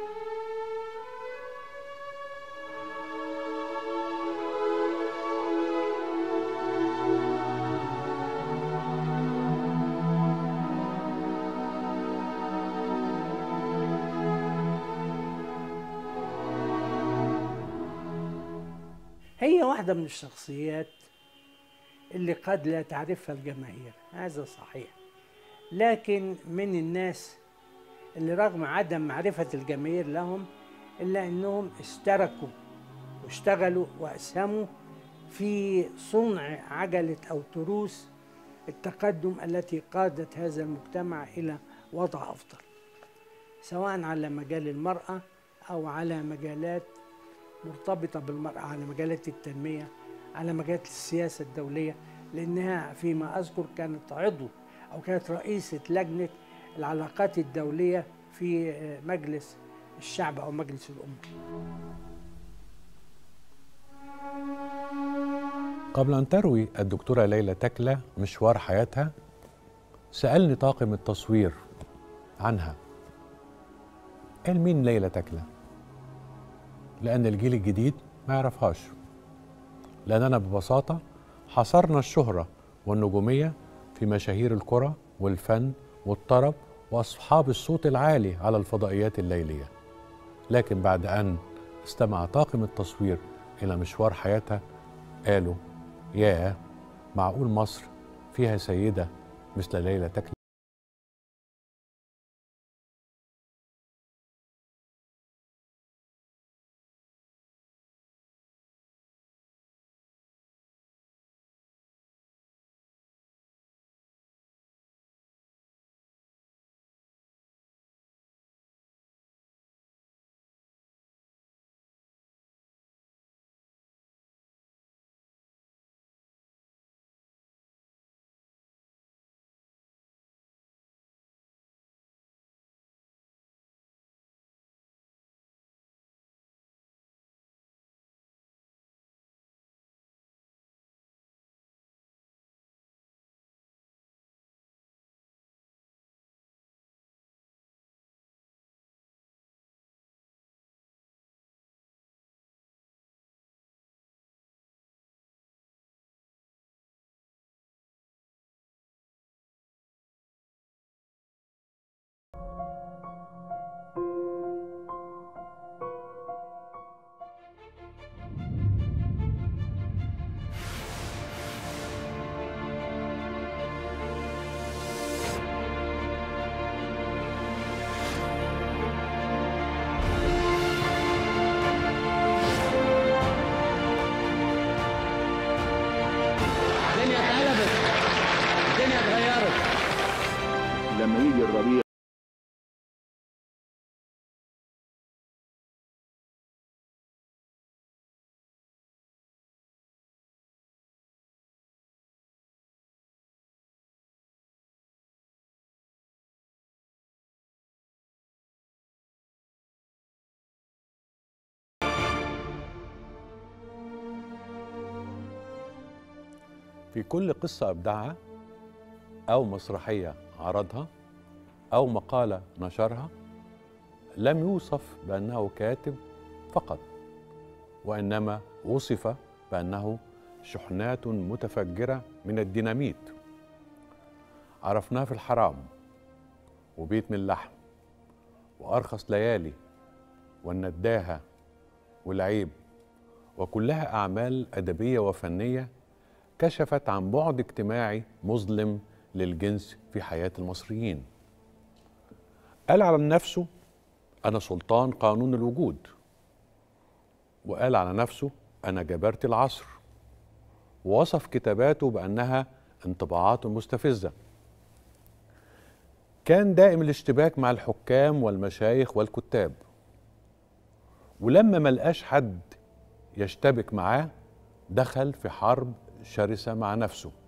هي واحدة من الشخصيات اللي قد لا تعرفها الجماهير هذا صحيح لكن من الناس اللي رغم عدم معرفة الجماهير لهم إلا أنهم اشتركوا واشتغلوا وأسهموا في صنع عجلة أو تروس التقدم التي قادت هذا المجتمع إلى وضع أفضل سواء على مجال المرأة أو على مجالات مرتبطة بالمرأة على مجالات التنمية على مجالات السياسة الدولية لأنها فيما أذكر كانت عضو أو كانت رئيسة لجنة العلاقات الدولية في مجلس الشعب أو مجلس الأمة قبل أن تروي الدكتورة ليلى تكلة مشوار حياتها سألني طاقم التصوير عنها قال مين ليلى تكلة لأن الجيل الجديد ما يعرفهاش لأننا ببساطة حصرنا الشهرة والنجومية في مشاهير الكرة والفن والطرب وأصحاب الصوت العالي على الفضائيات الليلية لكن بعد أن استمع طاقم التصوير إلى مشوار حياتها قالوا ياه معقول مصر فيها سيدة مثل ليلى تكلة الدنيا اتقلبت الدنيا اتغيرت لما يجي الربيع في كل قصة أبدعها أو مسرحية عرضها أو مقالة نشرها لم يوصف بأنه كاتب فقط وإنما وصف بأنه شحنات متفجرة من الديناميت عرفناه في الحرام وبيت من اللحم وأرخص ليالي والنداهة والعيب وكلها أعمال أدبية وفنية كشفت عن بعد اجتماعي مظلم للجنس في حياة المصريين قال على نفسه أنا سلطان قانون الوجود وقال على نفسه أنا جبرت العصر ووصف كتاباته بأنها انطباعات مستفزة كان دائم الاشتباك مع الحكام والمشايخ والكتاب ولما ملقاش حد يشتبك معاه دخل في حرب شرسة مع نفسه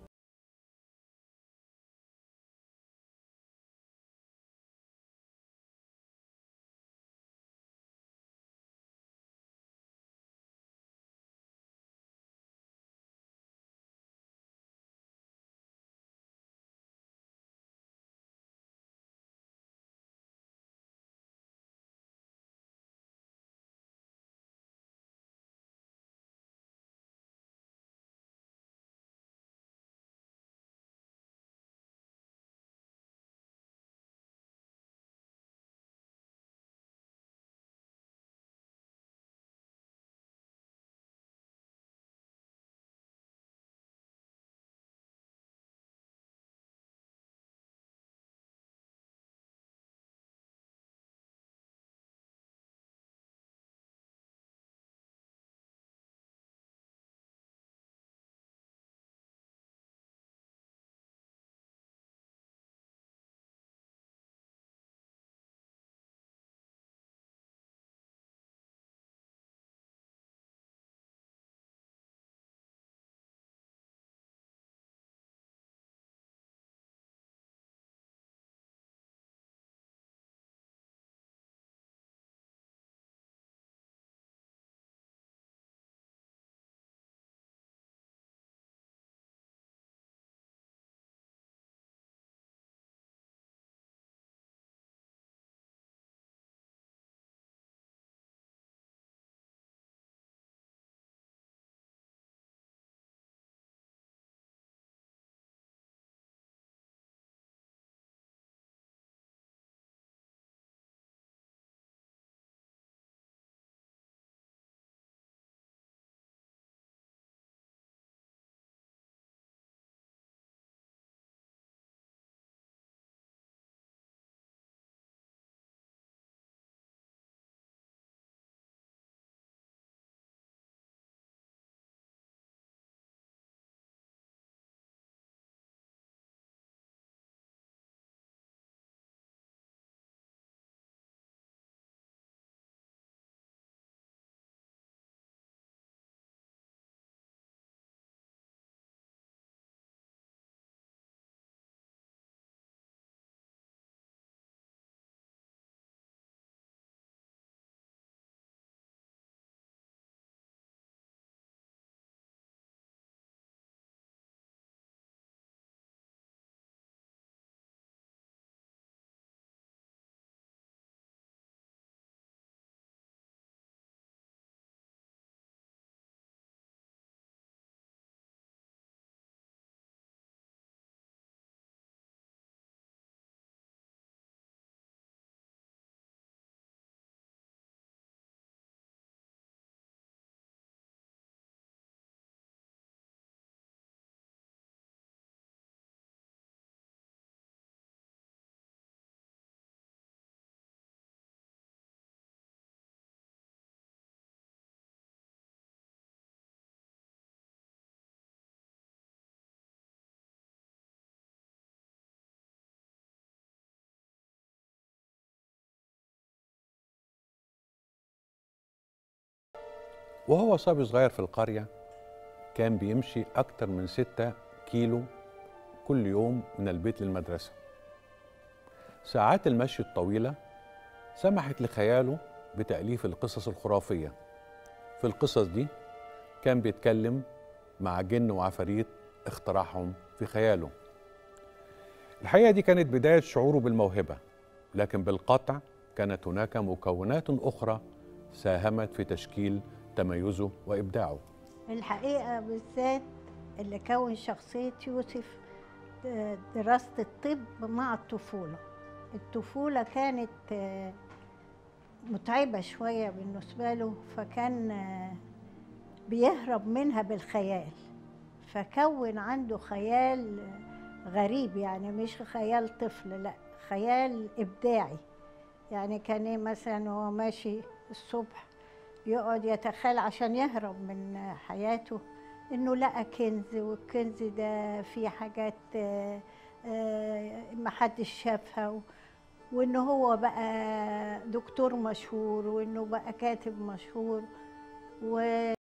وهو صبي صغير في القرية كان بيمشي أكتر من ستة كيلو كل يوم من البيت للمدرسة ساعات المشي الطويلة سمحت لخياله بتأليف القصص الخرافية في القصص دي كان بيتكلم مع جن وعفاريت اخترعهم في خياله الحقيقة دي كانت بداية شعوره بالموهبة لكن بالقطع كانت هناك مكونات أخرى ساهمت في تشكيل تميزه وإبداعه الحقيقة بالذات اللي كون شخصية يوسف آه، دراسة الطب مع الطفولة الطفولة كانت آه، متعبة شوية بالنسبة له فكان آه، بيهرب منها بالخيال فكون عنده خيال آه، غريب يعني مش خيال طفل لا خيال إبداعي يعني كان إيه مثلا هو ماشي الصبح يقعد يتخيل عشان يهرب من حياته انه لقى كنز والكنز ده فيه حاجات آه، آه، محدش شافها و- وانه هو بقى دكتور مشهور وانه بقى كاتب مشهور و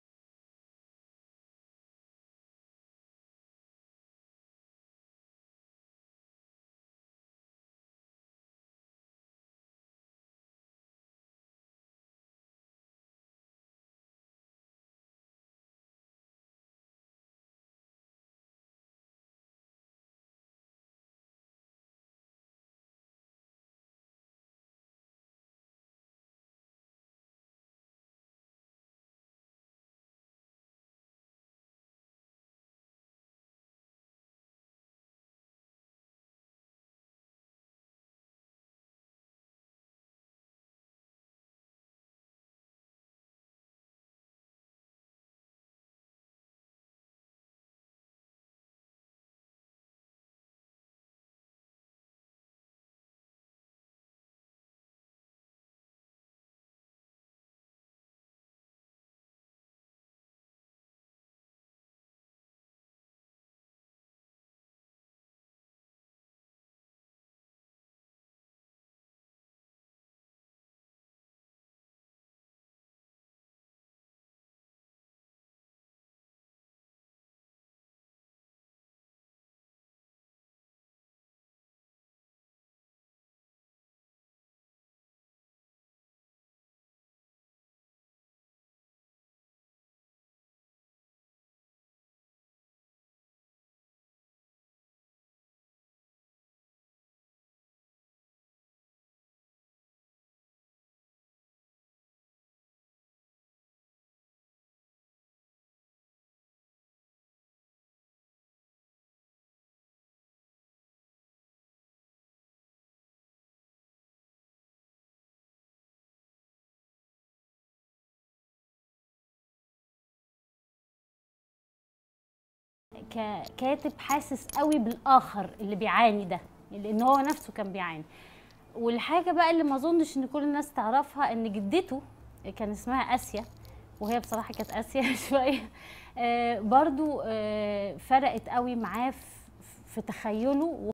ككاتب حاسس قوي بالاخر اللي بيعاني ده لان هو نفسه كان بيعاني والحاجه بقى اللي ما اظنش ان كل الناس تعرفها ان جدته كان اسمها اسيا وهي بصراحه كانت اسيا شويه آه، برضو آه، فرقت قوي معاه في- في تخيله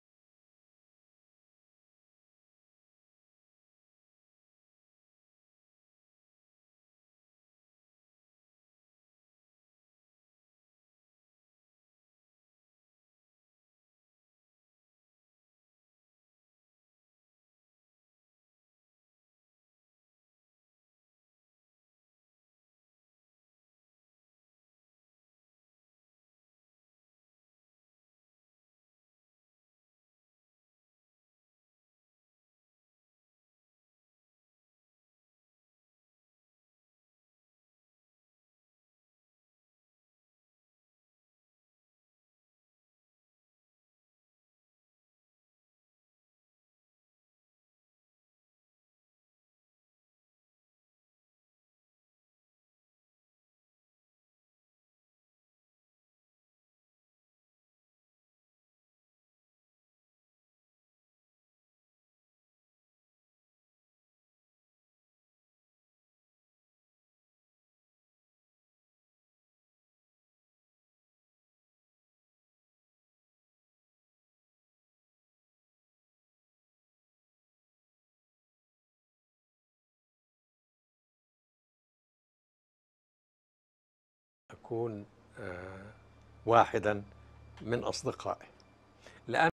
أكون آه، واحدا من أصدقائي لأن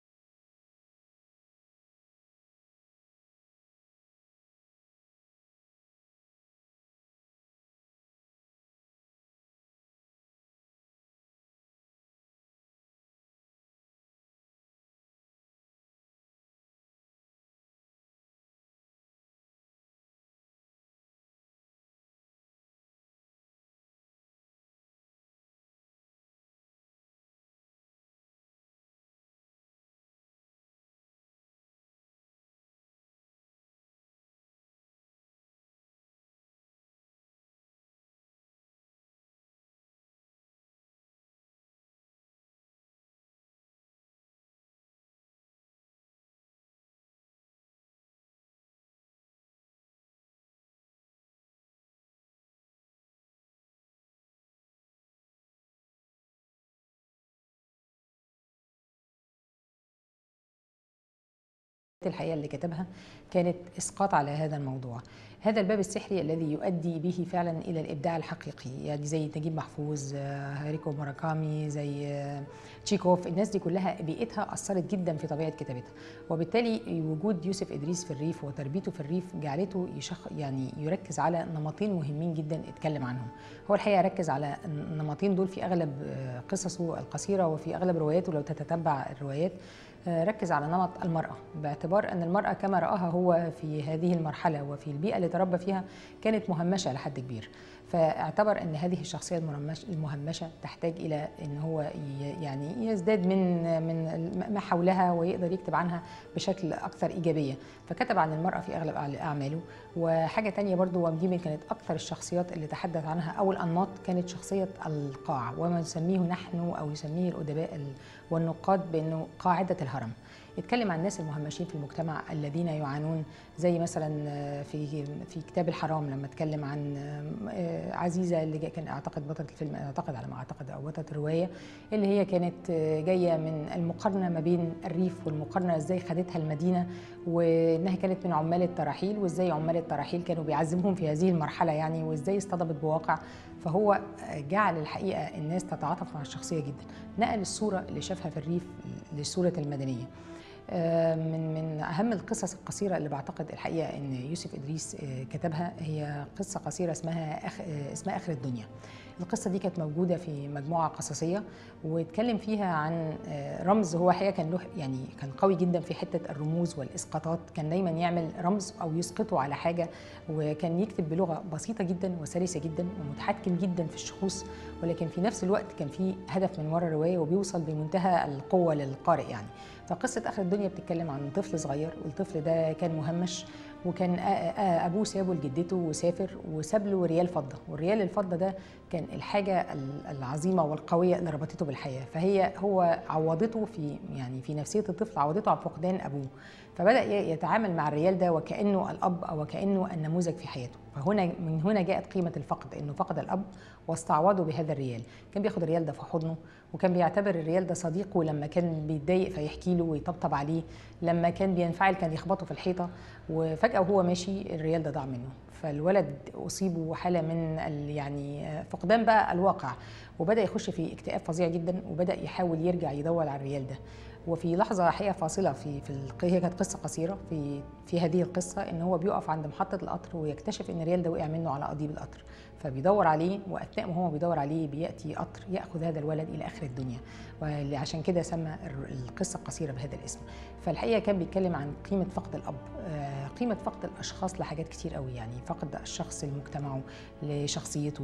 الحقيقة اللي كتبها كانت إسقاط على هذا الموضوع هذا الباب السحري الذي يؤدي به فعلا إلى الإبداع الحقيقي يعني زي نجيب محفوظ آه، هاريكو موراكامي زي آه، تشيكوف الناس دي كلها بيئتها أثرت جدا في طبيعة كتابتها وبالتالي وجود يوسف إدريس في الريف وتربيته في الريف جعلته يشخ يعني يركز على نمطين مهمين جدا اتكلم عنهم هو الحقيقة ركز على النمطين دول في أغلب آه، قصصه القصيرة وفي أغلب رواياته لو تتتبع الروايات آه، ركز على نمط المرأة باعتبار أن المرأة كما رآها هو في هذه المرحلة وفي البيئة اللي تربى فيها كانت مهمشة لحد كبير فاعتبر أن هذه الشخصية المرمش- المهمشة تحتاج إلى أن هو ي- يعني يزداد من من ما حولها ويقدر يكتب عنها بشكل أكثر إيجابية فكتب عن المرأة في أغلب أعل- أعماله وحاجة تانية برضو ودي من كانت أكثر الشخصيات اللي تحدث عنها أو الأنماط كانت شخصية القاع وما نسميه نحن أو يسميه الأدباء ال- والنقاد بأنه قاعدة الهرم يتكلم عن الناس المهمشين في المجتمع الذين يعانون زي مثلا في في كتاب الحرام لما اتكلم عن آه، عزيزه اللي جا- كان اعتقد بطله الفيلم اعتقد على ما اعتقد او بطله الروايه اللي هي كانت آه، جايه من المقارنه ما بين الريف والمقارنه ازاي خدتها المدينه وانها كانت من عمال التراحيل وازاي عمال التراحيل كانوا بيعذبوهم في هذه المرحله يعني وازاي اصطدمت بواقع فهو جعل الحقيقه الناس تتعاطف مع الشخصيه جدا نقل الصوره اللي شافها في الريف لصوره المدنيه آه، من من اهم القصص القصيره اللي بعتقد الحقيقه ان يوسف ادريس آه، كتبها هي قصه قصيره اسمها أخ... آه، اسمها اخر الدنيا القصه دي كانت موجوده في مجموعه قصصيه واتكلم فيها عن آه، رمز هو حقيقه كان له يعني كان قوي جدا في حته الرموز والاسقاطات كان دايما يعمل رمز او يسقطه على حاجه وكان يكتب بلغه بسيطه جدا وسلسه جدا ومتحكم جدا في الشخوص ولكن في نفس الوقت كان في هدف من ورا الروايه وبيوصل بمنتهى القوه للقارئ يعني فقصه اخر الدنيا بتتكلم عن طفل صغير والطفل ده كان مهمش وكان آ- آ- ابوه سابه لجدته وسافر وساب له ريال فضه والريال الفضه ده كان الحاجه ال- العظيمه والقويه اللي ربطته بالحياه فهي هو عوضته في يعني في نفسيه الطفل عوضته عن فقدان ابوه فبدا ي- يتعامل مع الريال ده وكانه الاب او وكانه النموذج في حياته فهنا من هنا جاءت قيمه الفقد انه فقد الاب واستعوضه بهذا الريال كان بياخد الريال ده في حضنه وكان بيعتبر الريال ده صديقه لما كان بيتضايق فيحكي له ويطبطب عليه لما كان بينفعل كان يخبطه في الحيطه وفجاه وهو ماشي الريال ده ضاع منه فالولد اصيب حاله من ال- يعني فقدان بقى الواقع وبدا يخش في اكتئاب فظيع جدا وبدا يحاول يرجع يدور على الريال ده وفي لحظه حقيقه فاصله في في الق- هي كانت قصه قصيره في في هذه القصه ان هو بيقف عند محطه القطر ويكتشف ان الريال ده وقع منه على قضيب القطر فبيدور عليه واثناء ما هو بيدور عليه بياتي قطر ياخذ هذا الولد الى اخر الدنيا وعشان كده سمى الر- القصه القصيره بهذا الاسم فالحقيقه كان بيتكلم عن قيمه فقد الاب آه، قيمه فقد الاشخاص لحاجات كتير قوي يعني فقد الشخص لمجتمعه لشخصيته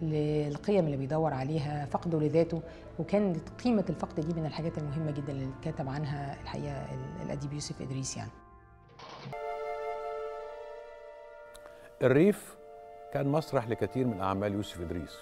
للقيم اللي بيدور عليها فقده لذاته وكان قيمه الفقد دي من الحاجات المهمه جدا اللي كتب عنها الحقيقه ال- الاديب يوسف ادريس يعني الريف كان مسرح لكثير من أعمال يوسف إدريس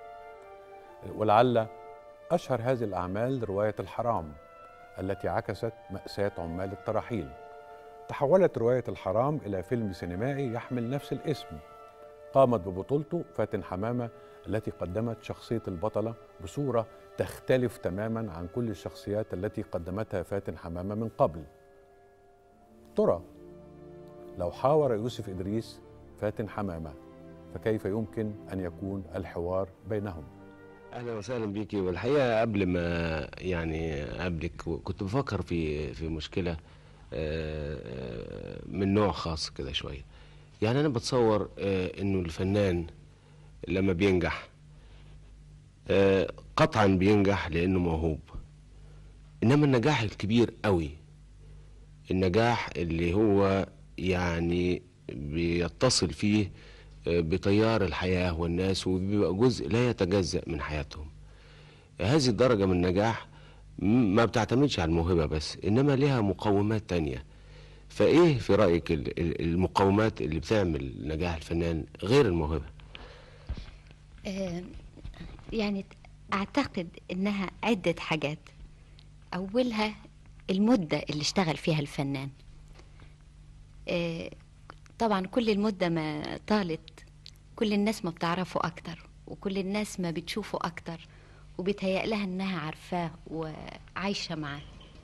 ولعل أشهر هذه الأعمال رواية الحرام التي عكست مأساة عمال التراحيل تحولت رواية الحرام إلى فيلم سينمائي يحمل نفس الاسم قامت ببطولته فاتن حمامة التي قدمت شخصية البطلة بصورة تختلف تماما عن كل الشخصيات التي قدمتها فاتن حمامة من قبل ترى لو حاور يوسف إدريس فاتن حمامة فكيف يمكن أن يكون الحوار بينهم اهلا وسهلا بيكي والحقيقه قبل ما يعني قبلك كنت بفكر في في مشكله آه، آه، من نوع خاص كده شويه يعني انا بتصور آه، انه الفنان لما بينجح آه، قطعا بينجح لانه موهوب انما النجاح الكبير قوي النجاح اللي هو يعني بيتصل فيه آه، بتيار الحياة والناس وبيبقى جزء لا يتجزأ من حياتهم هذه الدرجة من النجاح م- ما بتعتمدش على الموهبة بس إنما لها مقومات تانية فإيه في رأيك ال- ال- المقومات اللي بتعمل نجاح الفنان غير الموهبة آه، يعني أعتقد إنها عدة حاجات أولها المدة اللي اشتغل فيها الفنان آه، طبعا كل المدة ما طالت كل الناس ما بتعرفه أكتر وكل الناس ما بتشوفه أكتر وبيتهيأ لها إنها عارفاه وعايشة معاه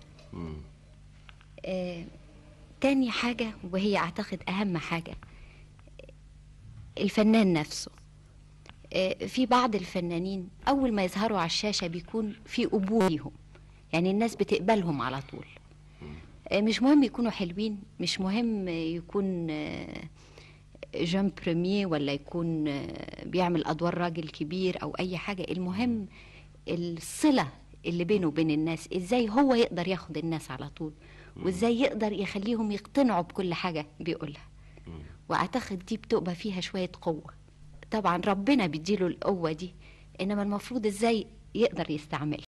آه، تاني حاجة وهي أعتقد أهم حاجة الفنان نفسه آه، في بعض الفنانين أول ما يظهروا على الشاشة بيكون في قبول ليهم يعني الناس بتقبلهم على طول آه، مش مهم يكونوا حلوين مش مهم يكون آه، جون بريمير ولا يكون آه، بيعمل أدوار راجل كبير أو أي حاجة المهم الصلة اللي بينه وبين الناس ازاي هو يقدر ياخد الناس على طول وازاي يقدر يخليهم يقتنعوا بكل حاجة بيقولها واعتقد دي بتبقى فيها شوية قوة طبعا ربنا بيديله القوة دي انما المفروض ازاي يقدر يستعملها